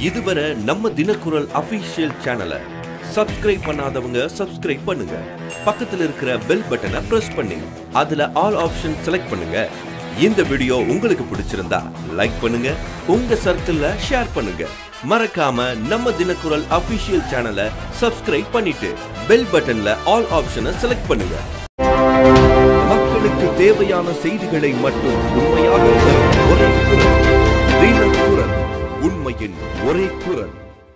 இதுவரை நம்ம தினக்குரல் அபிஷியல் சேனலை சப்ஸ்கிரைப் பண்ணாதவங்க சப்ஸ்கிரைப் பண்ணுங்க பக்கத்துல இருக்கிற பெல் பட்டனை பிரஸ் பண்ணி அதுல ஆல் ஆப்ஷன் செலக்ட் பண்ணுங்க இந்த வீடியோ உங்களுக்கு பிடிச்சிருந்தா லைக் பண்ணுங்க உங்க சர்க்கிள்ல ஷேர் பண்ணுங்க மறக்காம நம்ம தினக்குரல் அபிஷியல் சேனலை சப்ஸ்கிரைப் பண்ணிட்டு பெல் பட்டன்ல ஆல் ஆப்ஷனை செலக்ட் பண்ணுங்க மக்களுக்கு தேவையான செய்திகளை மட்டும் உண்மையாக தரும் ஒரே குரல் தினக்குரல் உண்மையின் ஒரே குரல்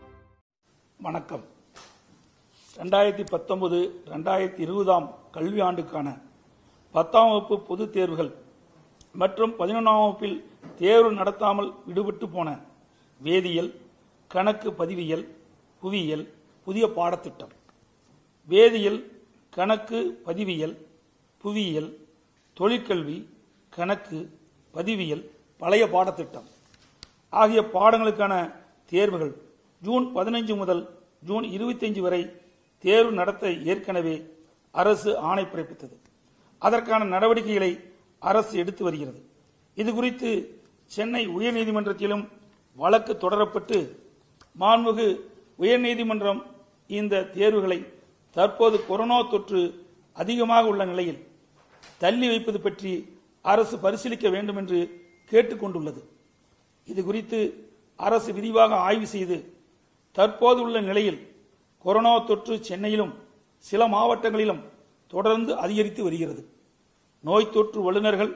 வணக்கம் ரெண்டாயிரத்தி பத்தொன்பது ரெண்டாயிரத்தி இருபதாம் கல்வியாண்டுக்கான பத்தாம் வகுப்பு பொதுத் தேர்வுகள் மற்றும் பதினொன்றாம் வகுப்பில் தேர்வு நடத்தாமல் விடுபட்டு போன வேதியியல் கணக்கு பதிவியல் புவியியல் புதிய பாடத்திட்டம் வேதியியல் கணக்கு பதிவியல் புவியியல் தொழிற்கல்வி கணக்கு பதிவியல் பழைய பாடத்திட்டம் ஆகிய பாடங்களுக்கான தேர்வுகள் ஜூன் பதினைஞ்சு முதல் ஜூன் இருபத்தைந்து வரை தேர்வு நடத்த ஏற்கனவே அரசு ஆணை பிறப்பித்தது அதற்கான நடவடிக்கைகளை அரசு எடுத்து வருகிறது இது குறித்து சென்னை உயர்நீதிமன்றத்திலும் வழக்கு தொடரப்பட்டு மாண்புமிகு உயர்நீதிமன்றம் இந்த தேர்வுகளை தற்போது கொரோனா தொற்று அதிகமாக உள்ள நிலையில் தள்ளி வைப்பது பற்றி அரசு பரிசீலிக்க வேண்டும் என்று கேட்டுக்கொண்டுள்ளது இது குறித்து அரசு விரிவாக ஆய்வு செய்து தற்போது உள்ள நிலையில் கொரோனா தொற்று சென்னையிலும் சில மாவட்டங்களிலும் தொடர்ந்து அதிகரித்து வருகிறது நோய் தொற்று வல்லுநர்கள்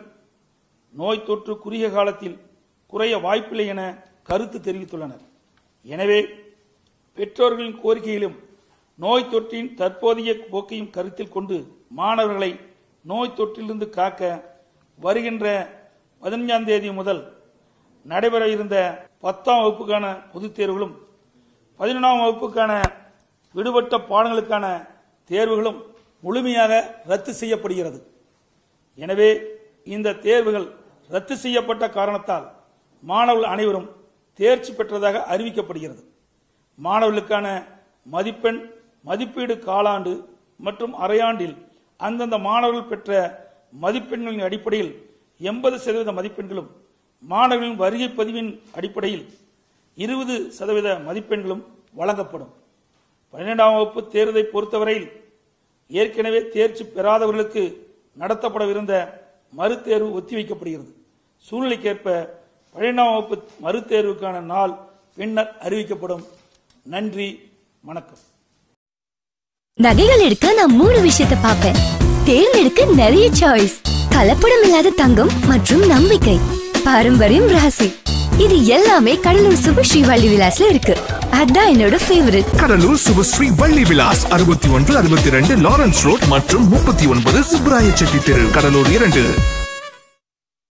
நோய் தொற்று குறுகிய காலத்தில் குறைய வாய்ப்பில்லை என கருத்து தெரிவித்துள்ளனர் எனவே பெற்றோர்களின் கோரிக்கையிலும் நோய் தொற்றின் தற்போதைய போக்கையும் கருத்தில் கொண்டு மாணவர்களை நோய் தொற்றிலிருந்து காக்க வருகின்ற பதினஞ்சாம் தேதி முதல் நடைபெற இருந்த பத்தாம் வகுப்புக்கான பொதுத் தேர்வுகளும் பதினொன்றாம் வகுப்புக்கான விடுபட்ட பாடங்களுக்கான தேர்வுகளும் முழுமையாக ரத்து செய்யப்படுகிறது எனவே இந்த தேர்வுகள் ரத்து செய்யப்பட்ட காரணத்தால் மாணவர்கள் அனைவரும் தேர்ச்சி பெற்றதாக அறிவிக்கப்படுகிறது மாணவர்களுக்கான மதிப்பெண் மதிப்பீடு காலாண்டு மற்றும் அரையாண்டில் அந்தந்த மாணவர்கள் பெற்ற மதிப்பெண்களின் அடிப்படையில் எண்பது சதவீத மதிப்பெண்களும் மாணவர்களின் வருகை பதிவின் அடிப்படையில் இருபது சதவீத மதிப்பெண்களும் வழங்கப்படும் பன்னிரெண்டாம் வகுப்பு தேர்வை பொறுத்தவரையில் ஏற்கனவே தேர்ச்சி பெறாதவர்களுக்கு நடத்தப்படவிருந்த மறுதேர்வு ஒத்திவைக்கப்படுகிறது சூழ்நிலைக்கேற்ப பன்னிரெண்டாம் வகுப்பு மறுதேர்வுக்கான நாள் பின்னர் அறிவிக்கப்படும் நன்றி வணக்கம் நகைகள் எடுக்க நான் மூணு விஷயத்த பார்ப்பேன் தேர்ந்தெடுக்க நிறைய சாய்ஸ் கலப்படம் இல்லாத தங்கம் மற்றும் நம்பிக்கை பாரம்பரியம் ராசி இது எல்லாமே கடலூர் சுபஸ்ரீ வள்ளி விலாஸ்ல இருக்கு அதான் என்னோட ஃபேவரட் கடலூர் சுபஸ்ரீ வள்ளி விலாஸ் அறுபத்தி ஒன்று அறுபத்தி ரெண்டு லாரன்ஸ் ரோட் மற்றும் முப்பத்தி ஒன்பது சுப்ராய செட்டி தெரு கடலூர் இரண்டு